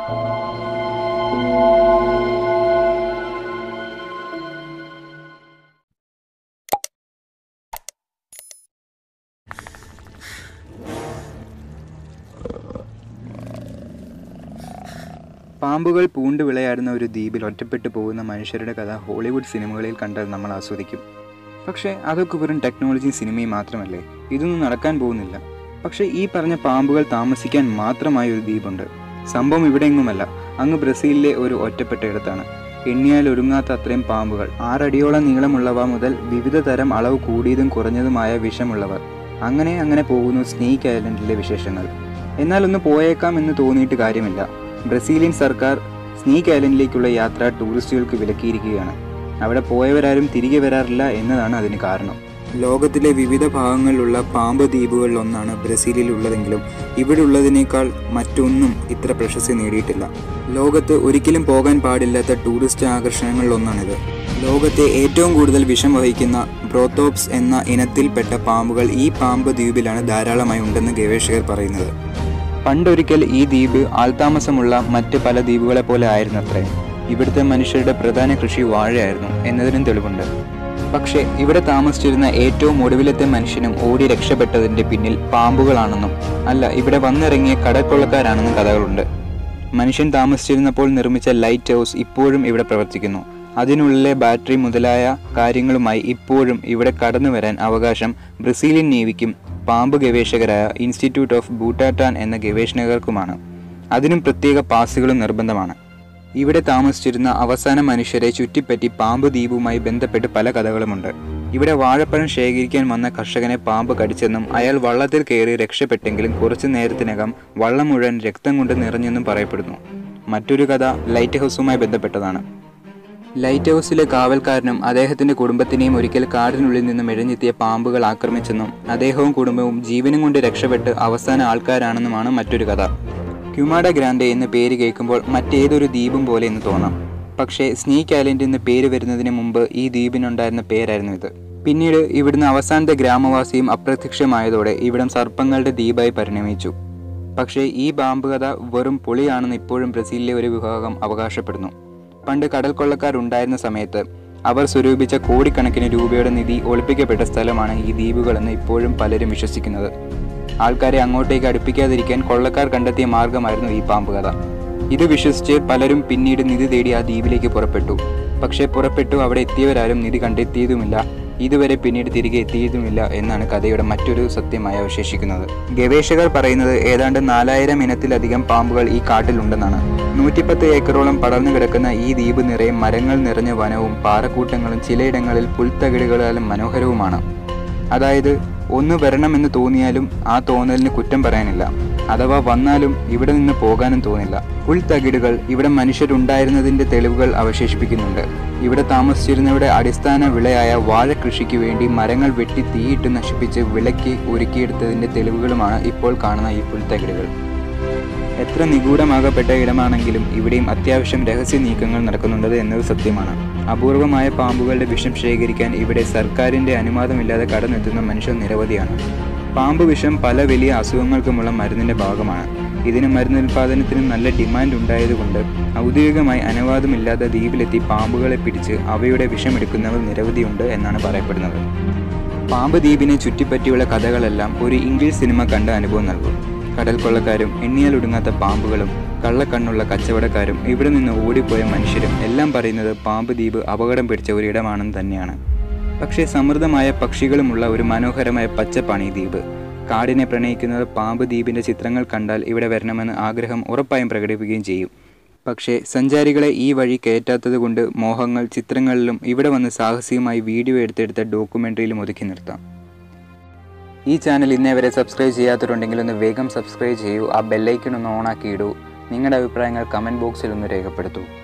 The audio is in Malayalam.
പാമ്പുകൾ പൂണ്ട് വിളയാടുന്ന ഒരു ദ്വീപിൽ ഒറ്റപ്പെട്ടു പോകുന്ന മനുഷ്യരുടെ കഥ ഹോളിവുഡ് സിനിമകളിൽ കണ്ടാൽ നമ്മൾ ആസ്വദിക്കും പക്ഷേ അതൊക്കെ വെറും ടെക്നോളജി സിനിമയും മാത്രമല്ലേ ഇതൊന്നും നടക്കാൻ പോകുന്നില്ല പക്ഷേ ഈ പറഞ്ഞ പാമ്പുകൾ താമസിക്കാൻ മാത്രമായ ഒരു ദ്വീപുണ്ട് സംഭവം ഇവിടെയെങ്ങുമല്ല അങ്ങ് ബ്രസീലിലെ ഒരു ഒറ്റപ്പെട്ട ഇടത്താണ് എണ്ണിയാൽ ഒരുങ്ങാത്ത അത്രയും പാമ്പുകൾ ആറടിയോളം നീളമുള്ളവ മുതൽ വിവിധ തരം അളവ് കൂടിയതും കുറഞ്ഞതുമായ വിഷമുള്ളവർ അങ്ങനെ അങ്ങനെ പോകുന്നു സ്നേക്ക് ഐലൻഡിലെ വിശേഷങ്ങൾ എന്നാൽ ഒന്ന് പോയേക്കാം എന്ന് തോന്നിയിട്ട് കാര്യമില്ല ബ്രസീലിയൻ സർക്കാർ സ്നേക്ക് ഐലൻഡിലേക്കുള്ള യാത്ര ടൂറിസ്റ്റുകൾക്ക് വിലക്കിയിരിക്കുകയാണ് അവിടെ പോയവരാരും തിരികെ വരാറില്ല എന്നതാണ് അതിന് കാരണം ലോകത്തിലെ വിവിധ ഭാഗങ്ങളിലുള്ള പാമ്പ് ദ്വീപുകളിൽ ഒന്നാണ് ബ്രസീലിൽ ഉള്ളതെങ്കിലും ഇവിടെ ഉള്ളതിനേക്കാൾ മറ്റൊന്നും ഇത്ര പ്രശസ്തി നേടിയിട്ടില്ല ലോകത്ത് ഒരിക്കലും പോകാൻ പാടില്ലാത്ത ടൂറിസ്റ്റ് ആകർഷണങ്ങളിൽ ഒന്നാണിത് ലോകത്തെ ഏറ്റവും കൂടുതൽ വിഷം വഹിക്കുന്ന ബ്രോത്തോപ്സ് എന്ന ഇനത്തിൽപ്പെട്ട പാമ്പുകൾ ഈ പാമ്പ് ദ്വീപിലാണ് ധാരാളമായി ഉണ്ടെന്ന് ഗവേഷകർ പറയുന്നത് പണ്ടൊരിക്കൽ ഈ ദ്വീപ് ആൾതാമസമുള്ള മറ്റ് പല ദ്വീപുകളെ പോലെ ആയിരുന്നത്രേ ഇവിടുത്തെ മനുഷ്യരുടെ പ്രധാന കൃഷി വാഴയായിരുന്നു എന്നതിനും തെളിവുണ്ട് പക്ഷേ ഇവിടെ താമസിച്ചിരുന്ന ഏറ്റവും ഒടുവിലത്തെ മനുഷ്യനും ഓടി രക്ഷപ്പെട്ടതിന്റെ പിന്നിൽ പാമ്പുകളാണെന്നും അല്ല ഇവിടെ വന്നിറങ്ങിയ കടക്കൊള്ളക്കാരാണെന്നും കഥകളുണ്ട് മനുഷ്യൻ താമസിച്ചിരുന്നപ്പോൾ നിർമ്മിച്ച ലൈറ്റ് ഹൗസ് ഇപ്പോഴും ഇവിടെ പ്രവർത്തിക്കുന്നു അതിനുള്ളിലെ ബാറ്ററി മുതലായ കാര്യങ്ങളുമായി ഇപ്പോഴും ഇവിടെ കടന്നു വരാൻ അവകാശം ബ്രസീലിയൻ നേവിക്കും പാമ്പ് ഗവേഷകരായ ഇൻസ്റ്റിറ്റ്യൂട്ട് ഓഫ് ബൂട്ടാറ്റാൻ എന്ന ഗവേഷകർക്കുമാണ് അതിനും പ്രത്യേക പാസുകളും നിർബന്ധമാണ് ഇവിടെ താമസിച്ചിരുന്ന അവസാന മനുഷ്യരെ ചുറ്റിപ്പറ്റി പാമ്പ് ദ്വീപുമായി ബന്ധപ്പെട്ട് പല കഥകളുമുണ്ട് ഇവിടെ വാഴപ്പഴം ശേഖരിക്കാൻ വന്ന കർഷകനെ പാമ്പ് കടിച്ചെന്നും അയാൾ വള്ളത്തിൽ കയറി രക്ഷപ്പെട്ടെങ്കിലും കുറച്ചു നേരത്തിനകം വള്ളം മുഴുവൻ രക്തം കൊണ്ട് നിറഞ്ഞെന്നും പറയപ്പെടുന്നു മറ്റൊരു കഥ ലൈറ്റ് ഹൗസുമായി ബന്ധപ്പെട്ടതാണ് ലൈറ്റ് ഹൗസിലെ കാവൽക്കാരനും അദ്ദേഹത്തിന്റെ കുടുംബത്തിനെയും ഒരിക്കൽ കാടിനുള്ളിൽ നിന്നും ഇഴഞ്ഞെത്തിയ പാമ്പുകൾ ആക്രമിച്ചെന്നും അദ്ദേഹവും കുടുംബവും ജീവനും കൊണ്ട് രക്ഷപ്പെട്ട് അവസാന ആൾക്കാരാണെന്നുമാണ് മറ്റൊരു കഥ ക്യുമാഡ ഗ്രാൻഡെ എന്ന പേര് കേൾക്കുമ്പോൾ മറ്റേതൊരു ദ്വീപും പോലെ എന്ന് തോന്നാം പക്ഷേ സ്നേക്ക് ഐലൻഡ് എന്ന പേര് വരുന്നതിന് മുമ്പ് ഈ ദ്വീപിനുണ്ടായിരുന്ന പേരായിരുന്നു ഇത് പിന്നീട് ഇവിടുന്ന് അവസാനത്തെ ഗ്രാമവാസിയും അപ്രത്യക്ഷമായതോടെ ഇവിടം സർപ്പങ്ങളുടെ ദ്വീപായി പരിണമിച്ചു പക്ഷേ ഈ പാമ്പ് കഥ വെറും പൊളിയാണെന്ന് ഇപ്പോഴും ബ്രസീലിലെ ഒരു വിഭാഗം അവകാശപ്പെടുന്നു പണ്ട് കടൽ കൊള്ളക്കാരുണ്ടായിരുന്ന സമയത്ത് അവർ സ്വരൂപിച്ച കോടിക്കണക്കിന് രൂപയുടെ നിധി ഒളിപ്പിക്കപ്പെട്ട സ്ഥലമാണ് ഈ ദ്വീപുകളെന്ന് ഇപ്പോഴും പലരും വിശ്വസിക്കുന്നത് ആൾക്കാരെ അങ്ങോട്ടേക്ക് അടുപ്പിക്കാതിരിക്കാൻ കൊള്ളക്കാർ കണ്ടെത്തിയ മാർഗമായിരുന്നു ഈ പാമ്പ് കഥ ഇത് വിശ്വസിച്ച് പലരും പിന്നീട് നിധി തേടി ആ ദ്വീപിലേക്ക് പുറപ്പെട്ടു പക്ഷേ പുറപ്പെട്ടു അവിടെ എത്തിയവരാരും നിധി കണ്ടെത്തിയതുമില്ല ഇതുവരെ പിന്നീട് തിരികെ എത്തിയതുമില്ല എന്നാണ് കഥയുടെ മറ്റൊരു സത്യമായി അവശേഷിക്കുന്നത് ഗവേഷകർ പറയുന്നത് ഏതാണ്ട് നാലായിരം ഇനത്തിലധികം പാമ്പുകൾ ഈ കാട്ടിലുണ്ടെന്നാണ് നൂറ്റിപ്പത്ത് ഏക്കറോളം പടർന്നു കിടക്കുന്ന ഈ ദ്വീപ് നിറയെ മരങ്ങൾ നിറഞ്ഞ വനവും പാറക്കൂട്ടങ്ങളും ചിലയിടങ്ങളിൽ പുൽത്തകിടുകളാലും മനോഹരവുമാണ് അതായത് ഒന്ന് വരണമെന്ന് തോന്നിയാലും ആ തോന്നലിന് കുറ്റം പറയാനില്ല അഥവാ വന്നാലും ഇവിടെ നിന്ന് പോകാനും തോന്നില്ല പുൽത്തകിടുകൾ ഇവിടെ മനുഷ്യരുണ്ടായിരുന്നതിന്റെ തെളിവുകൾ അവശേഷിപ്പിക്കുന്നുണ്ട് ഇവിടെ താമസിച്ചിരുന്നവരുടെ അടിസ്ഥാന വിളയായ വാഴ കൃഷിക്ക് വേണ്ടി മരങ്ങൾ വെട്ടി തീയിട്ട് നശിപ്പിച്ച് വിളക്കി ഒരുക്കിയെടുത്തതിന്റെ തെളിവുകളുമാണ് ഇപ്പോൾ കാണുന്ന ഈ പുൽത്തകിടുകൾ എത്ര നിഗൂഢമാകപ്പെട്ട ഇടമാണെങ്കിലും ഇവിടെയും അത്യാവശ്യം രഹസ്യ നീക്കങ്ങൾ നടക്കുന്നുണ്ട് എന്നത് സത്യമാണ് അപൂർവമായ പാമ്പുകളുടെ വിഷം ശേഖരിക്കാൻ ഇവിടെ സർക്കാരിന്റെ അനുവാദമില്ലാതെ കടന്നെത്തുന്ന മനുഷ്യർ നിരവധിയാണ് പാമ്പ് വിഷം പല വലിയ അസുഖങ്ങൾക്കുമുള്ള മരുന്നിന്റെ ഭാഗമാണ് ഇതിന് മരുന്ന് ഉൽപ്പാദനത്തിന് നല്ല ഡിമാൻഡ് ഉണ്ടായതുകൊണ്ട് ഔദ്യോഗികമായി അനുവാദമില്ലാതെ ദ്വീപിലെത്തി പാമ്പുകളെ പിടിച്ച് അവയുടെ വിഷമെടുക്കുന്നവർ നിരവധിയുണ്ട് എന്നാണ് പറയപ്പെടുന്നത് പാമ്പ് ദ്വീപിനെ ചുറ്റിപ്പറ്റിയുള്ള കഥകളെല്ലാം ഒരു ഇംഗ്ലീഷ് സിനിമ കണ്ട അനുഭവം നൽകും കടൽ കൊള്ളക്കാരും എണ്ണിയാലൊടുങ്ങാത്ത പാമ്പുകളും കള്ളക്കണ്ണുള്ള കച്ചവടക്കാരും ഇവിടെ നിന്ന് ഓടിപ്പോയ മനുഷ്യരും എല്ലാം പറയുന്നത് പാമ്പ് ദ്വീപ് അപകടം പിടിച്ച ഒരിടമാണെന്ന് തന്നെയാണ് പക്ഷേ സമൃദ്ധമായ പക്ഷികളുമുള്ള ഒരു മനോഹരമായ പച്ചപ്പാണ് ഈ ദ്വീപ് കാടിനെ പ്രണയിക്കുന്നത് പാമ്പ് ദ്വീപിൻ്റെ ചിത്രങ്ങൾ കണ്ടാൽ ഇവിടെ വരണമെന്ന് ആഗ്രഹം ഉറപ്പായും പ്രകടിപ്പിക്കുകയും ചെയ്യും പക്ഷേ സഞ്ചാരികളെ ഈ വഴി കയറ്റാത്തത് കൊണ്ട് മോഹങ്ങൾ ചിത്രങ്ങളിലും ഇവിടെ വന്ന് സാഹസികമായി വീഡിയോ എടുത്തെടുത്ത ഡോക്യുമെൻ്ററിയിലും ഒതുക്കി നിർത്താം ഈ ചാനൽ ഇന്നേ വരെ സബ്സ്ക്രൈബ് ചെയ്യാത്തവരുണ്ടെങ്കിൽ ഒന്ന് വേഗം സബ്സ്ക്രൈബ് ചെയ്യൂ ആ ബെല്ലൈക്കൺ ഒന്ന് ഓണാക്കി ഇടൂ നിങ്ങളുടെ അഭിപ്രായങ്ങൾ കമൻറ്റ് ബോക്സിൽ ഒന്ന് രേഖപ്പെടുത്തൂ